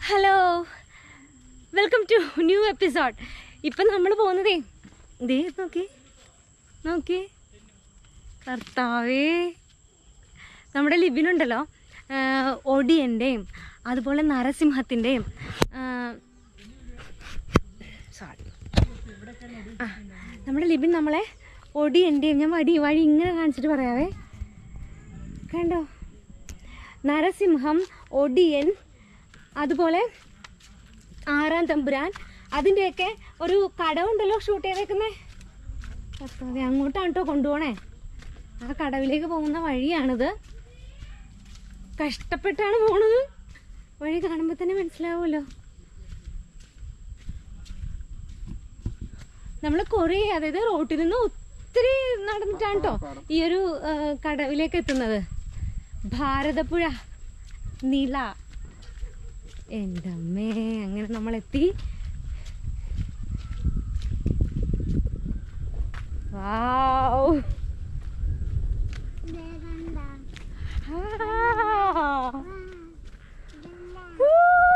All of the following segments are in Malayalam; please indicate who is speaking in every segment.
Speaker 1: Hello welcome to new episode ഇപ്പം നമ്മൾ പോകുന്നതേ ദേ നോക്കി നോക്കി കർത്താവേ നമ്മുടെ ലിബിനുണ്ടല്ലോ ആഹ് ഒടിയൻ്റെയും അതുപോലെ നരസിംഹത്തിൻ്റെയും സോറി ആ നമ്മുടെ ലിബിൻ നമ്മളെ ഒടിയൻ്റെയും ഞാൻ വടി വഴി ഇങ്ങനെ കാണിച്ചിട്ട് പറയാവേ കണ്ടോ നരസിംഹം ഒടിയൻ അതുപോലെ ആറാം തമ്പുരാൻ അതിൻ്റെയൊക്കെ ഒരു കടവുണ്ടല്ലോ ഷൂട്ട് ചെയ്തേക്കുന്നേ കർത്താവേ അങ്ങോട്ടാണ് കേട്ടോ കൊണ്ടുപോണേ ആ കടവിലേക്ക് പോകുന്ന വഴിയാണിത് കഷ്ടപ്പെട്ടാണ് പോണത് വഴി കാണുമ്പോൾ തന്നെ മനസ്സിലാവുമല്ലോ നമ്മൾ കുറേ അതായത് റോട്ടിൽ നിന്ന് ഒത്തിരി നടന്നിട്ടാണ് കേട്ടോ ഈ ഒരു ആ, കടവിലേക്ക് എത്തുന്നത് ഭാരതപ്പുഴ നില എൻ്റെ അമ്മേ അങ്ങനെ നമ്മൾ എത്തി വാവ് ആ. ഊ.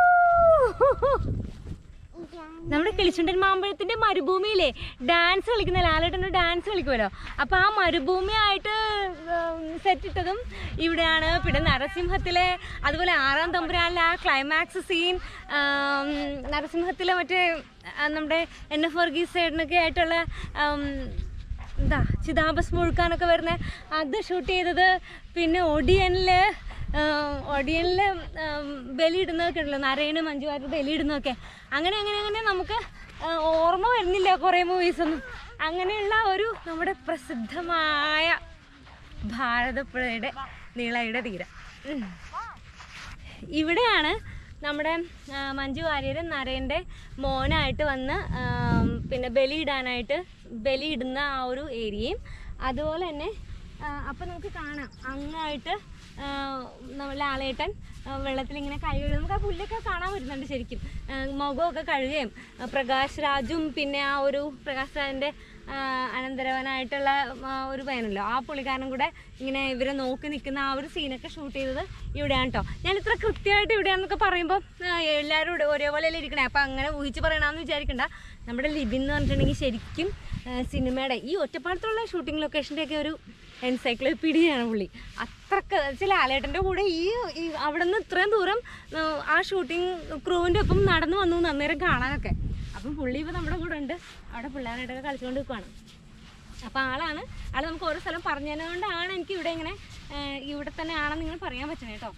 Speaker 1: നമ്മുടെ കിളിച്ചുണ്ടൻ മാമ്പഴത്തിന്റെ മരുഭൂമിയിലെ ഡാൻസ് കളിക്കുന്ന ലാലേട്ടൻ്റെ ഡാൻസ് കളിക്കുമല്ലോ അപ്പൊ ആ മരുഭൂമിയായിട്ട് സെറ്റ് ഇട്ടതും ഇവിടെയാണ് പിന്നെ നരസിംഹത്തിലെ അതുപോലെ ആറാം തമ്പുരാനിലെ ആ ക്ലൈമാക്സ് സീൻ നരസിംഹത്തിലെ മറ്റേ ആ, നമ്മുടെ എൻ എഫ് വർഗീസ് സൈഡിനൊക്കെ ആയിട്ടുള്ള ആം, എന്താ ചിതാഭസ് മുഴുക്കാനൊക്കെ വരുന്ന അത് ഷൂട്ട് ചെയ്തത് പിന്നെ ഒടിയനില് ഒടിയനില് ബലിയിടുന്നതൊക്കെ ഉണ്ടല്ലോ നരയനും മഞ്ജു വാര്യർ ബലിയിടുന്നതൊക്കെ അങ്ങനെ അങ്ങനെ അങ്ങനെ നമുക്ക് ആ, ഓർമ്മ വരുന്നില്ല കുറേ മൂവീസ് ഒന്നും അങ്ങനെയുള്ള ഒരു നമ്മുടെ പ്രസിദ്ധമായ ഭാരതപ്പുഴയുടെ നീളയുടെ തീരം ഉം. ഇവിടെയാണ് നമ്മുടെ ആ, മഞ്ജു വാര്യർ നരേൻ്റെ മോനായിട്ട് വന്ന് ആ, പിന്നെ ബലിയിടാനായിട്ട് ബലിയിടുന്ന ആ ഒരു ഏരിയയും അതുപോലെ തന്നെ അപ്പം നമുക്ക് കാണാം അങ്ങായിട്ട് ആ, നമ്മുടെ ലാലേട്ടൻ ആ, വെള്ളത്തിൽ ഇങ്ങനെ കൈ കഴുകും നമുക്ക് ആ പുല്ലൊക്കെ കാണാൻ പറ്റുന്നുണ്ട് ശരിക്കും ആ, മുഖമൊക്കെ കഴുകുകയും ആ, പ്രകാശ് രാജും പിന്നെ ആ ഒരു പ്രകാശ് രാജിൻ്റെ അനന്തരവനായിട്ടുള്ള ആ, ഒരു പയ്യനല്ലോ ആ പുള്ളിക്കാരനും കൂടെ ഇങ്ങനെ ഇവരെ നോക്കി നിൽക്കുന്ന ആ ഒരു സീനൊക്കെ ഷൂട്ട് ചെയ്തത് ഇവിടെയാണ് കേട്ടോ ഞാൻ ഇത്ര കൃത്യമായിട്ട് ഇവിടെയാണെന്നൊക്കെ പറയുമ്പോൾ എല്ലാവരും ഇവിടെ ഒരേപോലെ അല്ലേ ഇരിക്കണേ അപ്പം അങ്ങനെ ഊഹിച്ച് പറയണമെന്ന് വിചാരിക്കണ്ട നമ്മുടെ ലിബിൻ എന്ന് പറഞ്ഞിട്ടുണ്ടെങ്കിൽ ശരിക്കും ആ, സിനിമയുടെ ഈ ഒറ്റപ്പാടത്തുള്ള ഷൂട്ടിംഗ് ലൊക്കേഷൻ്റെയൊക്കെ ഒരു എൻസൈക്ലോപീഡിയാണ് പുള്ളി അത്രക്ക് ചില ആലേട്ടൻ്റെ കൂടെ ഈ ഈ അവിടെ നിന്ന് ഇത്രയും ദൂരം ആ, ആ ഷൂട്ടിംഗ് ക്രൂവിൻ്റെ ഒപ്പം നടന്നു വന്നു എന്ന് അന്നേരം കാണാനൊക്കെ അപ്പം പുള്ളി ഇപ്പോൾ നമ്മുടെ കൂടെ ഉണ്ട് അവിടെ പിള്ളേരായിട്ടൊക്കെ കളിച്ചുകൊണ്ട് നിൽക്കുവാണ് അപ്പോൾ ആളാണ് ആൾ നമുക്ക് ഓരോ സ്ഥലം പറഞ്ഞു തന്നതുകൊണ്ടാണ് എനിക്ക് ഇവിടെ ഇങ്ങനെ ആ, ഇവിടെ തന്നെ ആണെന്ന് ഇങ്ങനെ പറയാൻ പറ്റണേ കേട്ടോ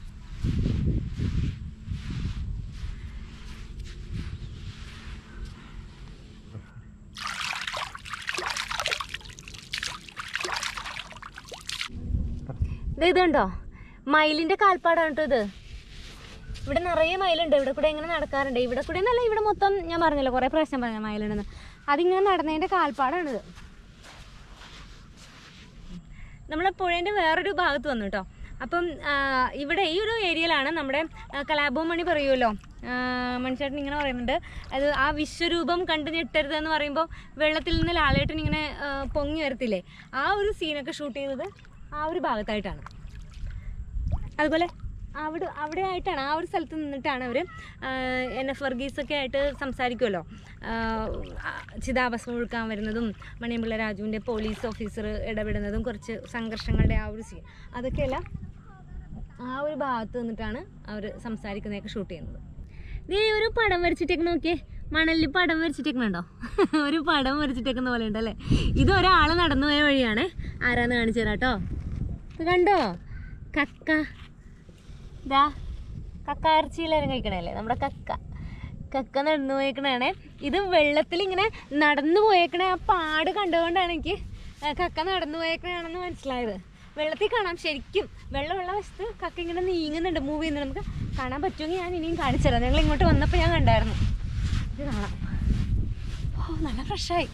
Speaker 1: ഇത് ഇതുണ്ടോ മയിലിന്റെ കാൽപ്പാടാണ് കേട്ടോ ഇത് ഇവിടെ നിറയെ മയിലുണ്ട് ഇവിടെ കൂടെ ഇങ്ങനെ നടക്കാറുണ്ട് ഇവിടെ കൂടെ എന്നല്ല ഇവിടെ മൊത്തം ഞാൻ പറഞ്ഞല്ലോ കുറേ പ്രാവശ്യം പറഞ്ഞ മയിലുണ്ടെന്ന് അതിങ്ങനെ നടന്നതിന്റെ കാൽപ്പാടാണിത് നമ്മളെ പുഴേൻ്റെ വേറൊരു ഭാഗത്ത് വന്നു കേട്ടോ അപ്പം ആ, ഇവിടെ ഈ ഒരു ഏരിയയിലാണ് നമ്മുടെ ആ, കലാഭവൻ മണി പറയുമല്ലോ ആ, മണിച്ചേട്ടൻ ഇങ്ങനെ പറയുന്നുണ്ട് അത് ആ വിശ്വരൂപം കണ്ടു ഞെട്ടരുത് എന്ന് പറയുമ്പോൾ വെള്ളത്തിൽ നിന്ന് ലാലേട്ടൻ ഇങ്ങനെ ആ, പൊങ്ങി വരത്തില്ലേ ആ ഒരു സീനൊക്കെ ഷൂട്ട് ചെയ്തത് ആ ഒരു ഭാഗത്തായിട്ടാണ് അതുപോലെ അവിടെ അവിടെ ആയിട്ടാണ് ആ ഒരു സ്ഥലത്ത് നിന്നിട്ടാണ് അവർ എൻ എഫ് വർഗീസൊക്കെ ആയിട്ട് സംസാരിക്കുമല്ലോ ചിതാഭസ്മം ഒഴുക്കാൻ വരുന്നതും മണിയമ്പിള്ള രാജുവിൻ്റെ പോലീസ് ഓഫീസർ ഇടപെടുന്നതും കുറച്ച് സംഘർഷങ്ങളുടെ ആ ഒരു സീൻ അതൊക്കെയെല്ലാം ആ ഒരു ഭാഗത്ത് നിന്നിട്ടാണ് അവർ സംസാരിക്കുന്നതൊക്കെ ഷൂട്ട് ചെയ്യുന്നത് നീ ഒരു പടം വരച്ചിട്ടേക്ക് നോക്കിയേ മണലിൽ പടം വരച്ചിട്ടേക്കണുണ്ടോ ഒരു പടം വരച്ചിട്ടേക്കുന്ന പോലെ ഉണ്ടല്ലേ ഇത് ഒരാൾ നടന്നു പോയ വഴിയാണ് ആരാന്ന് കാണിച്ചു തരാം കേട്ടോ ഇത് കണ്ടോ കക്ക ഇതാ കക്ക ഇറച്ചിയിലെല്ലാം കഴിക്കണല്ലേ നമ്മുടെ കക്ക കക്ക നടന്നു പോയേക്കണാണ് ഇത് വെള്ളത്തിൽ ഇങ്ങനെ നടന്നു പോയേക്കണ ആ പാട് കണ്ടുകൊണ്ടാണ് എനിക്ക് ആ കക്ക നടന്നു പോയേക്കണാണെന്ന് മനസ്സിലായത് വെള്ളത്തിൽ കാണാം ശരിക്കും വെള്ളമുള്ള വശത്ത് കക്ക ഇങ്ങനെ നീങ്ങുന്നുണ്ട് മൂവ് ചെയ്യുന്നുണ്ട് നമുക്ക് കാണാൻ പറ്റുമെങ്കിൽ ഞാൻ ഇനിയും കാണിച്ചു തരാം ഞങ്ങൾ ഇങ്ങോട്ട് വന്നപ്പോൾ ഞാൻ കണ്ടായിരുന്നു ഇത് കാണാം ഓ നല്ല ഫ്രഷായി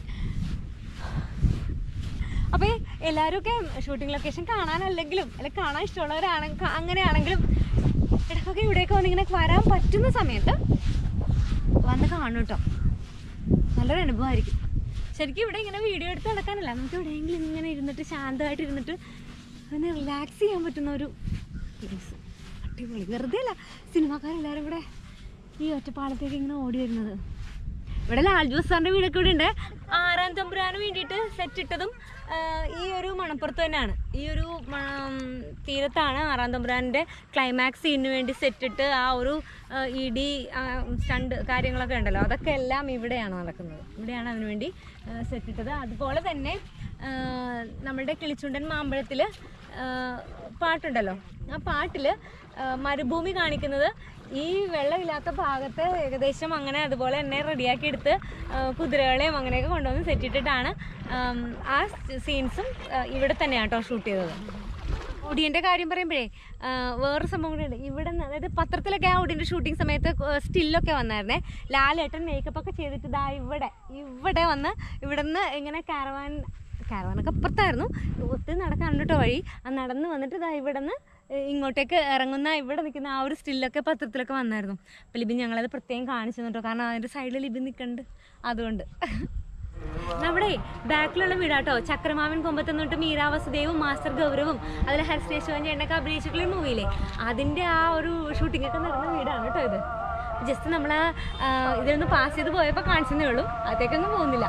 Speaker 1: അപ്പോൾ എല്ലാവരും ഒക്കെ ഷൂട്ടിംഗ് ലൊക്കേഷൻ കാണാനല്ലെങ്കിലും അല്ലെങ്കിൽ കാണാൻ ഇഷ്ടമുള്ളവരാണ് ക- അങ്ങനെയാണെങ്കിലും ഇടയ്ക്കൊക്കെ ഇവിടെയൊക്കെ വന്നിങ്ങനെ വരാൻ പറ്റുന്ന സമയത്ത് വന്ന് കാണും കേട്ടോ നല്ലൊരു അനുഭവമായിരിക്കും ശരിക്കും ഇവിടെ ഇങ്ങനെ വീഡിയോ എടുത്ത് നടക്കാനല്ല നമുക്ക് എവിടെയെങ്കിലും ഇങ്ങനെ ഇരുന്നിട്ട് ശാന്തമായിട്ട് ഇരുന്നിട്ട് ഒന്ന് റിലാക്സ് ചെയ്യാൻ പറ്റുന്ന ഒരു പ്ലേസ് അടിപൊളി വെറുതെ അല്ല സിനിമാക്കാരെല്ലാവരും കൂടെ ഈ ഒറ്റപ്പാലത്തേക്ക് ഇങ്ങനെ ഓടി വരുന്നത് ഇവിടെ ലാൽ ജോസ് സാറിന്റെ വീടൊക്കെ ഇവിടെ ഉണ്ട് ആറാം തമ്പുരാന് വേണ്ടിയിട്ട് സെറ്റ് ഇട്ടതും ആ, ഈ ഒരു മണപ്പുറത്ത് തന്നെയാണ് ഈ ഒരു മ- തീരത്താണ് ആറാം തമ്പുരാന്റെ ക്ലൈമാക്സ് സീനിന് വേണ്ടി സെറ്റ് ഇട്ട് ആ ഒരു ആ, ഇടി സ്റ്റണ്ട് കാര്യങ്ങളൊക്കെ ഉണ്ടല്ലോ അതൊക്കെ എല്ലാം ഇവിടെയാണ് നടക്കുന്നത് ഇവിടെയാണ് അതിനു വേണ്ടി സെറ്റ് ഇട്ടത് അതുപോലെ തന്നെ ആ, നമ്മുടെ കിളിച്ചുണ്ടൻ മാമ്പഴത്തിൽ പാട്ടുണ്ടല്ലോ ആ പാട്ടിൽ മരുഭൂമി കാണിക്കുന്നത് ഈ വെള്ളമില്ലാത്ത ഭാഗത്ത് ഏകദേശം അങ്ങനെ അതുപോലെ തന്നെ റെഡിയാക്കി എടുത്ത് ആ, കുതിരകളെയും അങ്ങനെയൊക്കെ കൊണ്ടുവന്ന് സെറ്റ് ഇട്ടിട്ടാണ് ആം, ആ സീൻസും ഇവിടെ തന്നെയാണ് കേട്ടോ ഷൂട്ട് ചെയ്തത് ഒടിയൻ്റെ കാര്യം പറയുമ്പോഴേ ആ, വേറൊരു സംഭവം കൂടെ ഉണ്ട് ഇവിടെ നിന്ന് അതായത് പത്രത്തിലൊക്കെ ആ ഒടിയൻ്റെ ഷൂട്ടിംഗ് സമയത്ത് സ്റ്റില്ലൊക്കെ വന്നായിരുന്നേ ലാലേട്ടൻ മേക്കപ്പ് ഒക്കെ ചെയ്തിട്ട് ഇതാ ഇവിടെ ഇവിടെ വന്ന് ഇവിടെ നിന്ന് ഇങ്ങനെ കാരവാൻ കാരവാനൊക്കെ അപ്പുറത്തായിരുന്നു ഒത്തിരി നടക്കാനുണ്ട് കേട്ടോ വഴി ആ നടന്ന് വന്നിട്ട് ഇതാ ഇവിടെ നിന്ന് ഇങ്ങോട്ടേക്ക് ഇറങ്ങുന്ന ഇവിടെ നിൽക്കുന്ന ആ ഒരു സ്റ്റില്ലൊക്കെ പത്രത്തിലൊക്കെ വന്നായിരുന്നു അപ്പോൾ ലിബിൻ ഞങ്ങളത് പ്രത്യേകം കാണിച്ചു കേട്ടോ കാരണം അതിൻ്റെ സൈഡിൽ ലിബിൻ നിൽക്കുന്നുണ്ട് അതുകൊണ്ട് നമ്മുടെ ബാക്കിലുള്ള വീടാട്ടോ ചക്രമാവൻ കൊമ്പത്ത് നിന്നിട്ട് മീരാ വസുദേവും മാസ്റ്റർ ഗൗരവും അതിൽ ഹരിശ്രീ ശിവൻ ചേട്ടനൊക്കെ അഭിനയിച്ചിട്ടുള്ള ഒരു മൂവിയില്ലേ അതിൻ്റെ ആ ഒരു ഷൂട്ടിംഗ് ഒക്കെ നടന്ന വീടാണ് കേട്ടോ ഇത് ജസ്റ്റ് നമ്മൾ ഇതിലൊന്ന് പാസ് ചെയ്ത് പോയപ്പോൾ കാണിച്ചതേ ഉള്ളൂ അതേക്കൊന്നും പോകുന്നില്ല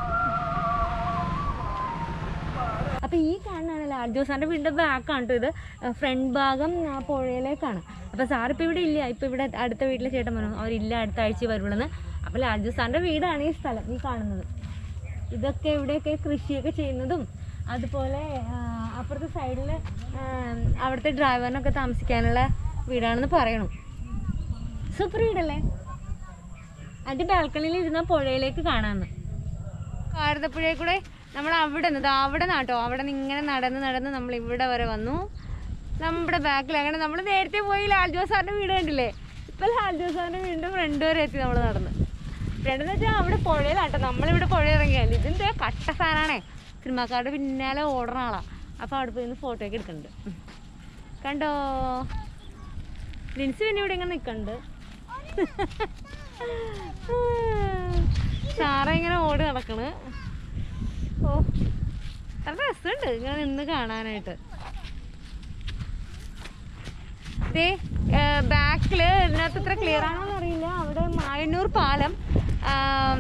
Speaker 1: അപ്പൊ ഈ കാണുന്നതാണ് ലാൽ ജോസാന്റെ വീടിന്റെ ബാക്കാണ് കേട്ടോ ഇത് ഫ്രണ്ട് ഭാഗം ആ പുഴയിലേക്കാണ് അപ്പൊ സാർ ഇപ്പൊ ഇവിടെ ഇല്ല ഇപ്പൊ ഇവിടെ അടുത്ത വീട്ടിലെ ചേട്ടൻ പറഞ്ഞു അവരില്ല അടുത്ത ആഴ്ച വരുള്ളൂന്ന് അപ്പൊ ലാൽ ജോസാന്റെ വീടാണ് ഈ സ്ഥലം ഈ കാണുന്നത് ഇതൊക്കെ ഇവിടെയൊക്കെ കൃഷിയൊക്കെ ചെയ്യുന്നതും അതുപോലെ ആ, അപ്പുറത്തെ സൈഡിൽ അവിടുത്തെ ഡ്രൈവറിനൊക്കെ താമസിക്കാനുള്ള വീടാണെന്ന് പറയണു സൂപ്പർ വീടല്ലേ അതിന്റെ ബാൽക്കണിയിൽ ഇരുന്ന പുഴയിലേക്ക് കാണാമെന്ന് ഭാരതപ്പുഴയിൽ കൂടെ നമ്മൾ അവിടെ നിന്ന് ദാ അവിടെ നാട്ടോ അവിടെ നിന്ന് ഇങ്ങനെ നടന്ന് നടന്ന് നമ്മൾ ഇവിടെ വരെ വന്നു നമ്മുടെ ബാക്കിൽ അങ്ങനെ നമ്മൾ നേരത്തെ പോയി ലാൽ ജോസ് സാറിൻ്റെ വീട് കണ്ടില്ലേ ഇപ്പം ലാൽ ജോസ് സാറിൻ്റെ വീടിൻ്റെ ഫ്രണ്ട് വരെ എത്തി നമ്മൾ നടന്ന് ഫ്രണ്ട് എന്ന് വെച്ചാൽ അവിടെ പുഴയിലാട്ടോ നമ്മളിവിടെ പുഴ ഇറങ്ങിയാൽ ഇതിൻ്റെ കട്ട സാധനമാണേ സിനിമാക്കാരുടെ പിന്നാലെ ഓടുന്ന ആളാ അപ്പോൾ അവിടെ പോയി ഫോട്ടോ ഒക്കെ എടുക്കുന്നുണ്ട് ഉം. കണ്ടോ ലിൻസി പിന്നെ ഇവിടെ ഇങ്ങനെ നിൽക്കുന്നുണ്ട് സാറ ഇങ്ങനെ ഓടി നടക്കണ് ഓ നല്ല രസമുണ്ട് ഇങ്ങനെ നിന്ന് കാണാനായിട്ട് ദേ ബാക്കില് ഇതിനകത്ത് ഇത്ര ക്ലിയർ ആണോ അറിയില്ല അവിടെ മായന്നൂർ പാലം ആം,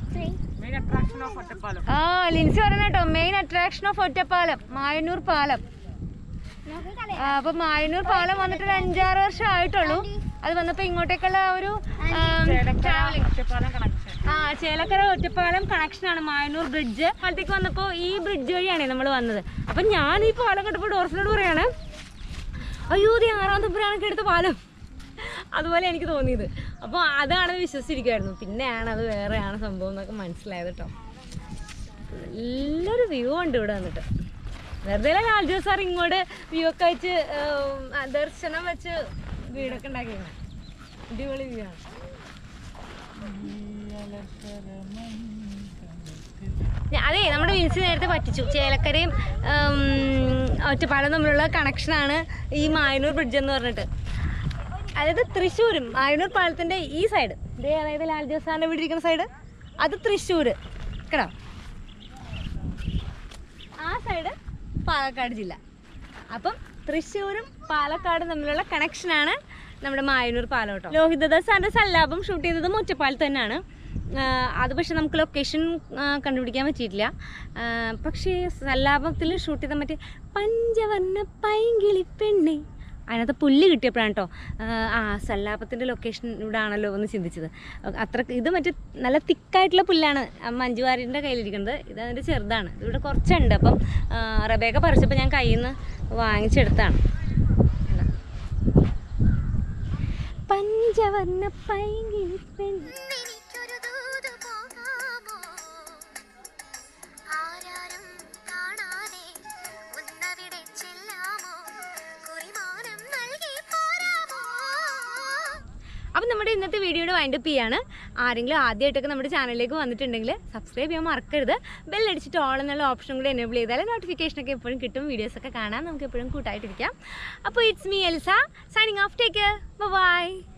Speaker 1: ആ ലിൻസി പറയുന്ന കേട്ടോ main attraction of Ottapalam Mayannur പാലം ആ, അപ്പൊ മായന്നൂർ പാലം വന്നിട്ട് ഒരു അഞ്ചാറ് വർഷം ആയിട്ടുള്ളൂ അത് വന്നപ്പോ ഇങ്ങോട്ടേക്കുള്ള ആ ഒരു ട്രാവലിംഗ് ആ ചേലക്കര ഒറ്റപ്പാലം കണക്ഷൻ ആണ് മായന്നൂർ ബ്രിഡ്ജ് പാലത്തേക്ക് വന്നപ്പോ ഈ ബ്രിഡ്ജ് വഴിയാണ് നമ്മൾ വന്നത് അപ്പൊ ഞാൻ ഈ പാലം കണ്ടപ്പോൾ ഡോർസിനോട് പറയാണ് അയ്യോ ഇത് ആറാം തമ്പുരാനൊക്കെ എടുത്ത പാലം അതുപോലെ എനിക്ക് തോന്നിയത് അപ്പോൾ അതാണെന്ന് വിശ്വസിച്ചിരിക്കുമായിരുന്നു പിന്നെയാണ് അത് വേറെയാണ് സംഭവം എന്നൊക്കെ മനസ്സിലായത് കേട്ടോ നല്ലൊരു വ്യൂ ഉണ്ട് ഇവിടെ വന്നിട്ട് വെറുതെ അല്ല ലാൽ ജോസ് സാർ ഇങ്ങോട്ട് വ്യൂ ഒക്കെ വെച്ച് ഉം, ആ, ദർശനം വെച്ച് വീടൊക്കെ ഉണ്ടാക്കിയാണ് അടിപൊളി വ്യൂ ആണ് ഞാ- അതെ നമ്മുടെ വിൻസി നേരത്തെ പറ്റിച്ചു ചേലക്കരയും ഉം, ഒറ്റപ്പാലം തമ്മിലുള്ള കണക്ഷനാണ് ഈ മായനൂർ ബ്രിഡ്ജ് എന്ന് പറഞ്ഞിട്ട് അതായത് തൃശ്ശൂരും മായനൂർ പാലത്തിൻ്റെ ഈ സൈഡ് ഇതേ അതായത് ലാൽ ജോസ് സാറിൻ്റെ വീട് ഇരിക്കുന്ന സൈഡ് അത് തൃശ്ശൂർ കേട്ടോ ആ സൈഡ് പാലക്കാട് ജില്ല അപ്പം തൃശ്ശൂരും പാലക്കാടും തമ്മിലുള്ള കണക്ഷനാണ് നമ്മുടെ മായനൂർ പാലം കേട്ടോ ലോഹിതദാസ് സാറിൻ്റെ സല്ലാപം ഷൂട്ട് ചെയ്തതും ഒറ്റപ്പാലത്ത് തന്നെയാണ് ആഹ് അത് പക്ഷെ നമുക്ക് ലൊക്കേഷൻ കണ്ടുപിടിക്കാൻ പറ്റിയിട്ടില്ല ആഹ് പക്ഷേ സല്ലാപത്തിൽ ഷൂട്ട് ചെയ്ത മറ്റേ പഞ്ചവർണ്ണ പൈങ്കിളി പെണ്ണെ അതിനകത്ത് പുല്ല് കിട്ടിയപ്പോഴാണ് കേട്ടോ ആ സല്ലാപത്തിൻ്റെ ലൊക്കേഷൻ ഇവിടെ ആണല്ലോ എന്ന് ചിന്തിച്ചത് അത്ര ഇത് മറ്റേ നല്ല തിക്കായിട്ടുള്ള പുല്ലാണ് ആ മഞ്ജുവാരിൻ്റെ കയ്യിലിരിക്കുന്നത് ഇത് അതിൻ്റെ ചെറുതാണ് ഇതിവിടെ കുറച്ചുണ്ട് അപ്പം ആ, റബേക്ക പറിച്ചപ്പോൾ ഞാൻ കയ്യിൽ നിന്ന് വാങ്ങിച്ചെടുത്താണ് കണ്ടോ? പഞ്ചവർണ്ണ പൈങ്കിളി പെണ്ണ്
Speaker 2: എനിക്കൊരു ദൂത് പോകാമോ ആരാരും കാണാതെ ഒന്നവിടെ ചെല്ലാമോ കുറിമാനം നൽകി പോരാമോ
Speaker 1: അപ്പം നമ്മുടെ ഇന്നത്തെ വീഡിയോയുടെ വൈൻഡപ്പ് ചെയ്യാണ് ആരെങ്കിലും ആദ്യമായിട്ടൊക്കെ നമ്മുടെ ചാനലിലേക്ക് വന്നിട്ടുണ്ടെങ്കിൽ സബ്സ്ക്രൈബ് ചെയ്യാൻ മറക്കരുത് ബെല്ലടിച്ചിട്ട് ഓൾ എന്നുള്ള ഓപ്ഷൻ കൂടി എനേബിൾ ചെയ്താൽ നോട്ടിഫിക്കേഷനൊക്കെ എപ്പോഴും കിട്ടും വീഡിയോസൊക്കെ കാണാൻ നമുക്ക് എപ്പോഴും കൂട്ടായിട്ടിരിക്കാം അപ്പോൾ it's me Elsa signing off take by